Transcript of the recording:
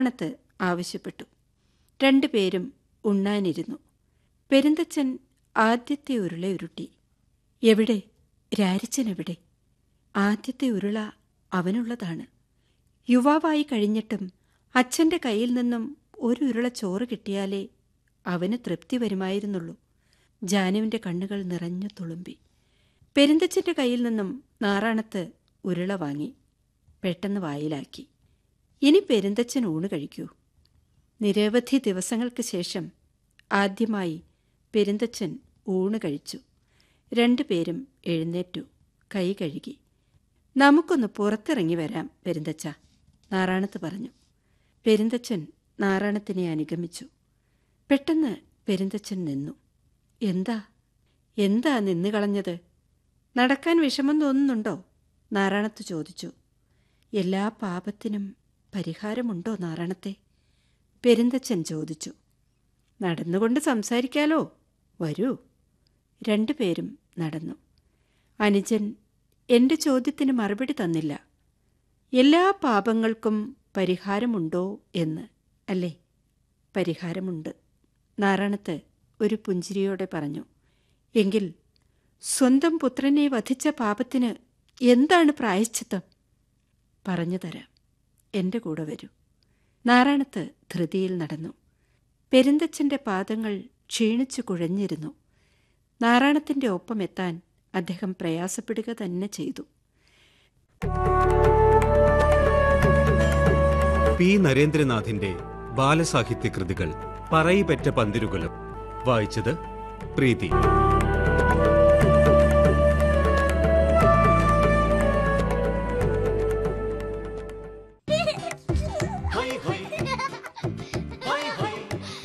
ണത്ത് ആവശ്യപ്പെട്ടു രണ്ടുപേരും ഉണ്ണാനിരുന്നു പെരുന്തച്ചൻ ആദ്യത്തെ ഉരുള ഉരുട്ടി എവിടെ രാരിച്ചൻ എവിടെ ആദ്യത്തെ ഉരുള അവനുള്ളതാണ് യുവാവായി കഴിഞ്ഞിട്ടും അച്ഛന്റെ കയ്യിൽ നിന്നും ഒരു ഉരുള ചോറ് കിട്ടിയാലേ അവന് തൃപ്തി വരുമായിരുന്നുള്ളൂ ജാനുവിന്റെ കണ്ണുകൾ നിറഞ്ഞു തുളുമ്പി പെരുന്തച്ചന്റെ കയ്യിൽ നിന്നും നാറാണത്ത് ഉരുള വാങ്ങി പെട്ടെന്ന് വായിലാക്കി ഇനി പെരുന്തച്ചൻ ഊണ് കഴിക്കൂ നിരവധി ദിവസങ്ങൾക്ക് ശേഷം ആദ്യമായി പെരുന്തച്ചൻ ഊണ് കഴിച്ചു രണ്ടുപേരും എഴുന്നേറ്റു കൈ കഴുകി നമുക്കൊന്ന് പുറത്തിറങ്ങി വരാം പെരുന്തച്ച നാറാണത്ത് പറഞ്ഞു പെരുന്തച്ചൻ നാറാണത്തിനെ അനുഗമിച്ചു പെട്ടെന്ന് പെരുന്തച്ചൻ നിന്നു എന്താ എന്താ നിന്ന് കളഞ്ഞത് നടക്കാൻ വിഷമം തോന്നുന്നുണ്ടോ നാറാണത്ത് ചോദിച്ചു എല്ലാ പാപത്തിനും പരിഹാരമുണ്ടോ നാറാണത്തെ പെരുന്തച്ചൻ ചോദിച്ചു നടന്നുകൊണ്ട് സംസാരിക്കാലോ വരൂ രണ്ടുപേരും നടന്നു അനുജൻ എന്റെ ചോദ്യത്തിന് മറുപടി തന്നില്ല എല്ലാ പാപങ്ങൾക്കും പരിഹാരമുണ്ടോ എന്ന് അല്ലേ പരിഹാരമുണ്ട് നാറാണത്ത് ഒരു പുഞ്ചിരിയോടെ പറഞ്ഞു എങ്കിൽ സ്വന്തം പുത്രനെ വധിച്ച പാപത്തിന് എന്താണ് പ്രായശ്ചിത്തം പറഞ്ഞു തരാം എന്റെ കൂടെ വരൂ നാറാണത്ത് ധൃതിയിൽ നടന്നു പെരുന്തച്ചന്റെ പാദങ്ങൾ ക്ഷീണിച്ചു കുഴഞ്ഞിരുന്നു നാറാണത്തിന്റെ ഒപ്പം എത്താൻ അദ്ദേഹം പ്രയാസപ്പെടുക തന്നെ ചെയ്തു പി നരേന്ദ്രനാഥിന്റെ ബാലസാഹിത്യ കൃതികൾ പറയിപെറ്റ പന്തിരുകുലം വായിച്ചത് പ്രീതി